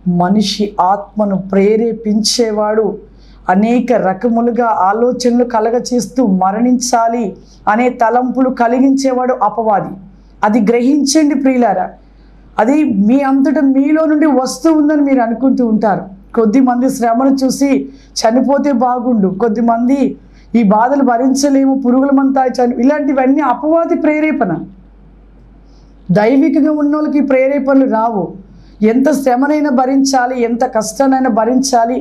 మనిషి ఆత్మను ప్రేరేపించేవాడు అనేక రకములుగా ఆలోచనలు కలగచేస్తూ మరణించాలి అనే తలంపులు కలిగించేవాడు అపవాది అది గ్రహించండి ప్రియులారా అది మీ అంతటా మీలో నుండి వస్తూ ఉందని మీరు అనుకుంటూ ఉంటారు కొద్దిమంది శ్రమను చూసి చనిపోతే బాగుండు కొద్దిమంది ఈ బాధలు భరించలేము పురుగుల మంతా చని ఇలాంటివన్నీ అపవాది ప్రేరేపణ దైవికంగా ఉన్న వాళ్ళకి ఈ ప్రేరేపణలు రావు ఎంత శ్రమనైనా భరించాలి ఎంత కష్టానైనా భరించాలి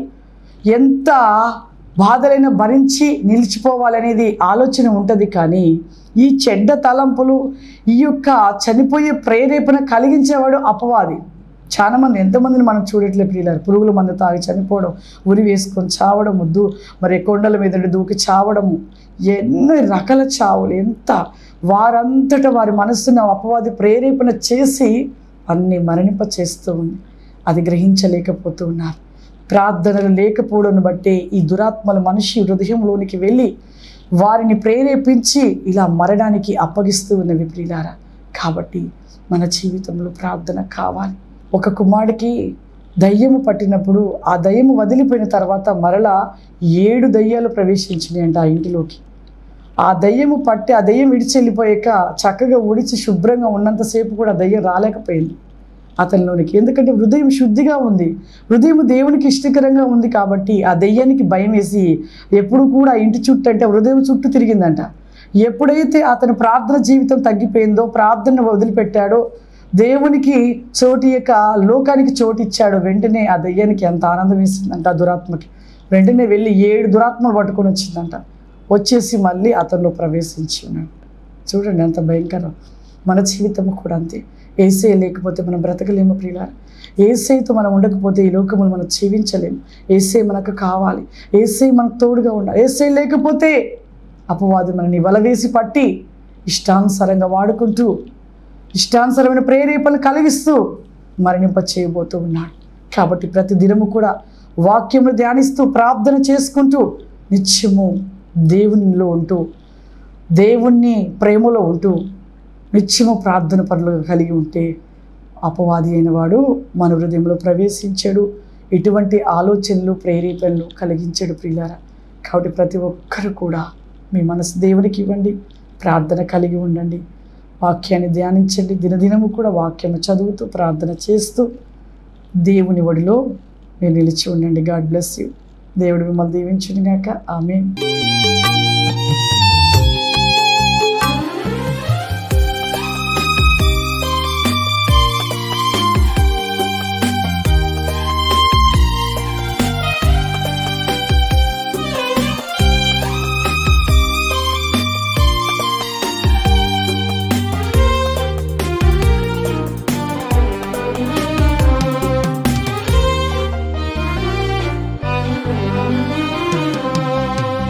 ఎంత బాధలైనా భరించి నిలిచిపోవాలనేది ఆలోచన ఉంటుంది కానీ ఈ చెడ్డ తలంపులు ఈ యొక్క చనిపోయే ప్రేరేపణ కలిగించేవాడు అపవాది చాలా మంది ఎంతమందిని మనం చూడట్లేదు ప్రియులారు పురుగుల మందు తాగి చనిపోవడం ఉరి వేసుకొని చావడం దూ మరి కొండల మీద నుండి దూకి చావడము ఎన్ని రకాల చావులు ఎంత వారంతట వారి మనస్సును అపవాది ప్రేరేపణ చేసి అన్ని మరణింప చేస్తూ ఉంది అది గ్రహించలేకపోతూ ఉన్నారు ప్రార్థనలు లేకపోవడం బట్టే ఈ దురాత్మలు మనిషి హృదయంలోనికి వెళ్ళి వారిని ప్రేరేపించి ఇలా మరణానికి అప్పగిస్తూ ఉన్నవి ప్రియులారా కాబట్టి మన జీవితంలో ప్రార్థన కావాలి ఒక కుమారుడికి దయ్యము పట్టినప్పుడు ఆ దయ్యము వదిలిపోయిన తర్వాత మరలా ఏడు దయ్యాలు ప్రవేశించినాయంట ఆ ఇంటిలోకి ఆ దయ్యము పట్టి ఆ దయ్యం విడిచి వెళ్ళిపోయాక చక్కగా ఉడిచి శుభ్రంగా ఉన్నంతసేపు కూడా ఆ దయ్యం రాలేకపోయింది అతనిలోనికి ఎందుకంటే హృదయం శుద్ధిగా ఉంది హృదయం దేవునికి ఇష్టకరంగా ఉంది కాబట్టి ఆ దెయ్యానికి భయం వేసి ఎప్పుడు కూడా ఆ ఇంటి చుట్టూ అంటే హృదయం చుట్టూ తిరిగిందంట ఎప్పుడైతే అతని ప్రార్థన జీవితం తగ్గిపోయిందో ప్రార్థన వదిలిపెట్టాడో దేవునికి చోటు యొక్క లోకానికి చోటు ఇచ్చాడో వెంటనే ఆ దెయ్యానికి ఎంత ఆనందం వేసిందంట ఆ దురాత్మకి వెంటనే వెళ్ళి ఏడు దురాత్మలు పట్టుకొని వచ్చిందంట వచ్చేసి మళ్ళీ అతనిలో ప్రవేశించి ఉన్నాడు చూడండి ఎంత భయంకరం మన జీవితం కూడా అంతే ఏసే లేకపోతే మనం బ్రతకలేము ప్రియులారా ఏసైతో మనం ఉండకపోతే ఈ లోకములు మనం జీవించలేము ఏసే మనకు కావాలి ఏసై మనకు తోడుగా ఉండాలి ఏసై లేకపోతే అపవాది మనని వలవేసి పట్టి ఇష్టానుసారంగా వాడుకుంటూ ఇష్టానుసారమైన ప్రేరేపణలు కలిగిస్తూ మరణింప చేయబోతూ ఉన్నాడు కాబట్టి ప్రతి దినము కూడా వాక్యములు ధ్యానిస్తూ ప్రార్థన చేసుకుంటూ నిత్యము దేవునిలో ఉంటూ దేవుణ్ణి ప్రేమలో ఉంటూ నిత్యము ప్రార్థన పనులు కలిగి ఉంటే అపవాది అయిన వాడు మన హృదయంలో ప్రవేశించాడు ఎటువంటి ఆలోచనలు ప్రేరేపణలు కలిగించాడు ప్రియులారా కాబట్టి ప్రతి ఒక్కరు కూడా మీ మనసు దేవునికి ఇవ్వండి ప్రార్థన కలిగి ఉండండి వాక్యాన్ని ధ్యానించండి దినదినము కూడా వాక్యము చదువుతూ ప్రార్థన చేస్తూ దేవుని ఒడిలో మీరు నిలిచి ఉండండి గాడ్ బ్లెస్ యూ దేవుడు మిమ్మల్ని దీవించును గాక ఆమె